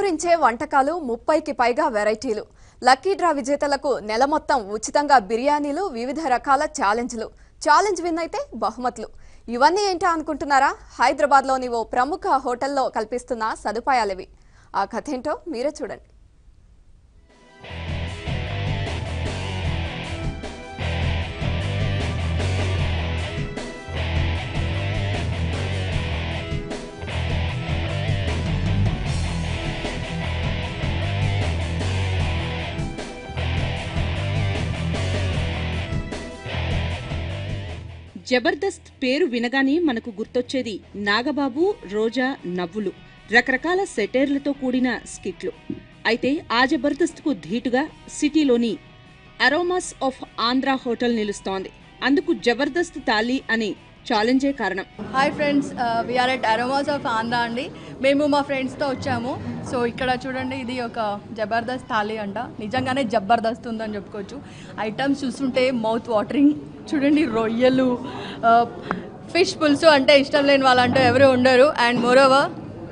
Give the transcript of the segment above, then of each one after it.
నోరూరించే వంటకాలు ముప్పైకి పైగా వెరైటీలు లక్కీ డ్రా విజేతలకు నెల మొత్తం ఉచితంగా బిర్యానీలు వివిధ రకాల ఛాలెంజ్లు ఛాలెంజ్ విన్ అయితే బహుమతులు ఇవన్నీ ఏంటా అనుకుంటున్నారా హైదరాబాద్లోని ఓ ప్రముఖ హోటల్లో కల్పిస్తున్న సదుపాయాలివి ఆ కథ ఏంటో మీరే చూడండి జబర్దస్త్ పేరు వినగానే మనకు గుర్తొచ్చేది నాగబాబు రోజా నవ్వులు రకరకాల సెటైర్లతో కూడిన స్కిట్లు అయితే ఆ జబర్దస్త్కు ధీటుగా సిటీలోని అరోమాస్ ఆఫ్ ఆంధ్ర హోటల్ నిలుస్తోంది అందుకు జబర్దస్త్ తాలి అని ఛాలెంజే కారణం hi friends we are at aromas of Andhra అండి మేము మా ఫ్రెండ్స్తో వచ్చాము సో ఇక్కడ చూడండి ఇది ఒక జబర్దస్త్ థాలీ అంట నిజంగానే జబర్దస్త్ ఉందని చెప్పుకోవచ్చు ఐటమ్స్ చూస్తుంటే మౌత్ వాటరింగ్ చూడండి రొయ్యలు ఫిష్ పులుసు అంటే ఇష్టం లేని వాళ్ళంటూ ఎవరు ఉండరు అండ్ మోరోవర్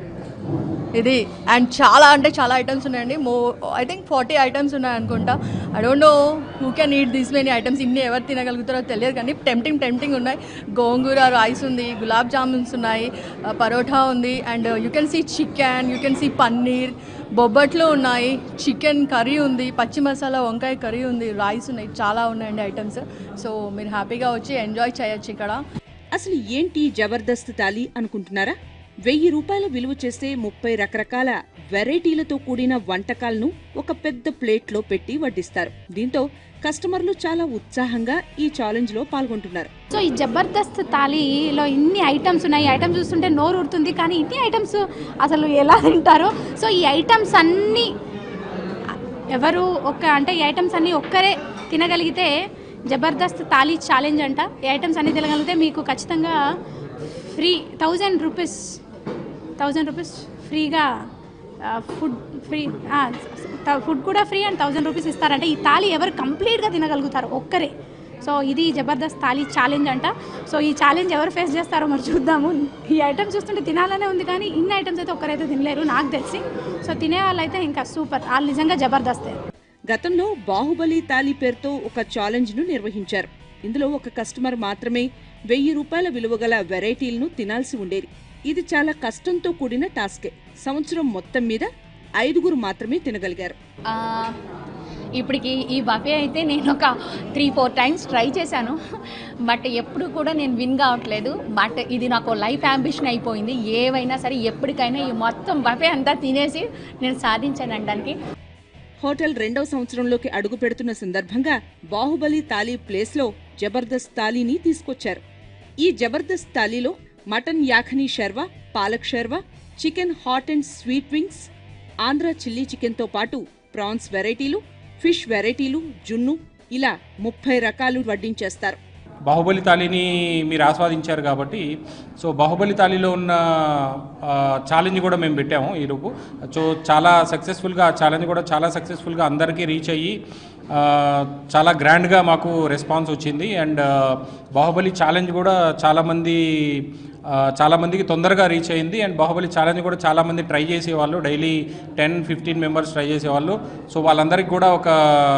ఇది అండ్ చాలా అంటే చాలా ఐటమ్స్ ఉన్నాయండి మో ఐ థింక్ ఫార్టీ ఐటమ్స్ ఉన్నాయి అనుకుంటా I don't know who can eat these many items ఇన్ని ఎవరు తినగలుగుతారో తెలియదు కానీ టెంప్టింగ్ టెంప్టింగ్ ఉన్నాయి గోంగూర రైస్ ఉంది గులాబ్ జామున్స్ ఉన్నాయి uh, పరోటా ఉంది and you can see chicken you can see paneer బొబ్బట్లు ఉన్నాయి చికెన్ కర్రీ ఉంది పచ్చి మసాలా వంకాయ కర్రీ ఉంది రైస్ ఉన్నాయి చాలా ఉన్నాయండి ఐటమ్స్ సో మీరు హ్యాపీగా వచ్చి ఎంజాయ్ చేయొచ్చు ఇక్కడ అసలు ఏంటి జబర్దస్త్ తాలి అనుకుంటున్నారా వెయ్యి రూపాయల విలువ చేసే ముప్పై రకరకాల వెరైటీలతో కూడిన వంటకాలను ఒక పెద్ద ప్లేట్లో పెట్టి వడ్డిస్తారు దీంతో కస్టమర్లు చాలా ఉత్సాహంగా ఈ ఛాలెంజ్ లో పాల్గొంటున్నారు సో ఈ జబర్దస్త్ థాలీలో ఇన్ని ఐటమ్స్ ఉన్నాయి ఈ ఐటమ్స్ చూస్తుంటే నోరు ఊరుతుంది కానీ ఇన్ని ఐటమ్స్ అసలు ఎలా తింటారో సో ఈ ఐటమ్స్ అన్నీ ఎవరు ఒక్క అంటే ఈ ఐటమ్స్ అన్నీ ఒక్కరే తినగలిగితే జబర్దస్త్ థాలీ ఛాలెంజ్ అంట ఈ ఐటమ్స్ అన్నీ తినగలిగితే మీకు ఖచ్చితంగా free thousand rupees thousand rupees ఫ్రీగా ఫుడ్ ఫ్రీ ఫుడ్ కూడా ఫ్రీ అండ్ థౌజండ్ రూపీస్ ఇస్తారంటే ఈ థాలీ ఎవరు కంప్లీట్గా తినగలుగుతారు ఒక్కరే సో ఇది జబర్దస్త్ థాలీ ఛాలెంజ్ అంట సో ఈ ఛాలెంజ్ ఎవరు ఫేస్ చేస్తారో మరి చూద్దాము ఈ ఐటమ్స్ చూస్తుంటే తినాలనే ఉంది కానీ ఇన్ని ఐటమ్స్ అయితే ఒక్కరైతే తినలేరు నాకు తెలిసి సో తినే వాళ్ళైతే ఇంకా సూపర్ వాళ్ళు నిజంగా జబర్దస్తే గతంలో బాహుబలి తాలి పేరుతో ఒక ఛాలెంజ్ ను నిర్వహించారు ఇందులో ఒక కస్టమర్ మాత్రమే వెయ్యి రూపాయల విలువగల వెరైటీలను తినాల్సి ఉండేది ఇది చాలా కష్టంతో కూడిన టాస్కే సంవత్సరం మొత్తం మీద ఐదుగురు మాత్రమే తినగలిగారు ఆ, ఇప్పటికి ఈ బఫే అయితే నేను ఒక త్రీ ఫోర్ టైమ్స్ ట్రై చేశాను బట్ ఎప్పుడు కూడా నేను విన్ కావట్లేదు బట్ ఇది నాకు లైఫ్ అంబిషన్ అయిపోయింది ఏవైనా సరే ఎప్పటికైనా ఈ మొత్తం బఫే అంతా తినేసి నేను సాధించాను అనడానికి హోటల్ రెండవ సంవత్సరంలోకి అడుగు పెడుతున్న సందర్భంగా బాహుబలి తాలీ ప్లేస్లో జబర్దస్త్ తాలీని తీసుకొచ్చారు ఈ జబర్దస్త్ తాలీలో mutton yakhni shorba palak shorba chicken hot and sweet wings Andhra chilli చికెన్తో పాటు ప్రాన్స్ వెరైటీలు ఫిష్ వెరైటీలు జున్ను ఇలా ముప్పై రకాలు వడ్డించేస్తారు బాహుబలి తాళిని మీరు ఆస్వాదించారు కాబట్టి సో బాహుబలి తాళిలో ఉన్న ఛాలెంజ్ కూడా మేము పెట్టాము ఈరోజు సో చాలా సక్సెస్ఫుల్గా ఆ ఛాలెంజ్ కూడా చాలా సక్సెస్ఫుల్గా అందరికీ రీచ్ అయ్యి ఆ, చాలా గ్రాండ్గా మాకు రెస్పాన్స్ వచ్చింది అండ్ బాహుబలి ఛాలెంజ్ కూడా చాలామంది ఆ, చాలామందికి తొందరగా రీచ్ అయింది అండ్ బాహుబలి ఛాలెంజ్ కూడా చాలామంది ట్రై చేసేవాళ్ళు daily ten fifteen members try చేసేవాళ్ళు సో వాళ్ళందరికీ కూడా ఒక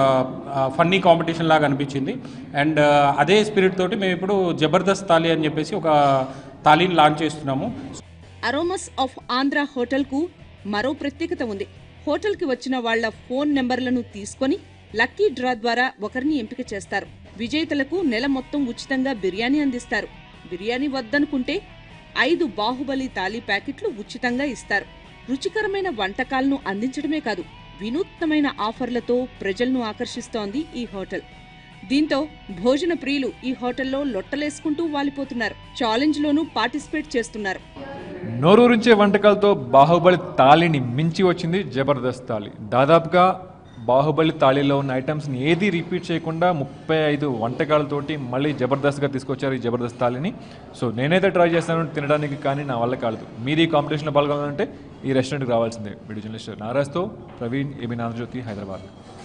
ఫన్నీ కాంపిటీషన్ లాగా అనిపించింది అండ్ అదే స్పిరిట్ తోటి మేము ఇప్పుడు జబర్దస్త్ తాలి అని చెప్పేసి ఒక తాలీని లాంచ్ చేస్తున్నాము అరోమస్ ఆఫ్ ఆంధ్ర హోటల్కు మరో ప్రత్యేకత ఉంది హోటల్కి వచ్చిన వాళ్ళ ఫోన్ నెంబర్లను తీసుకొని లక్కీ డ్రా ద్వారా ఒకరిని ఎంపిక చేస్తారు విజేతలకు నెల మొత్తం ఉచితంగా బిర్యానీ అందిస్తారు బిర్యానీ వద్దనుకుంటే ఐదు బాహుబలి తాలీ ప్యాకెట్లు ఉచితంగా ఇస్తారు రుచికరమైన వంటకాలను అందించడమే కాదు వినూత్నమైన ఆఫర్లతో ప్రజలను ఆకర్షిస్తోంది ఈ హోటల్ దీంతో భోజన ప్రియులు ఈ హోటల్లో లొట్టలేసుకుంటూ వాలిపోతున్నారు ఛాలెంజ్లోనూ పార్టిసిపేట్ చేస్తున్నారు నోరూరించే వంటకాలతో బాహుబలి తాళిని మించి వచ్చింది జబర్దస్త్ తాళి దాదాపుగా బాహుబలి తాళిలో ఉన్న ఐటమ్స్ని ఏది రిపీట్ చేయకుండా ముప్పై ఐదు వంటకాలతోటి మళ్ళీ జబర్దస్త్గా తీసుకొచ్చారు ఈ జబర్దస్త్ తాళిని సో నేనైతే ట్రై చేస్తాను తినడానికి కానీ నా వల్ల కాలేదు మీరు ఈ కాంపిటీషన్లో పాల్గొనాలంటే ఈ రెస్టారెంట్కి రావాల్సిందే వీడియో జర్నలిస్ట్ నారాజ్తో ప్రవీణ్ ఏబీ నానజ్యోతి హైదరాబాద్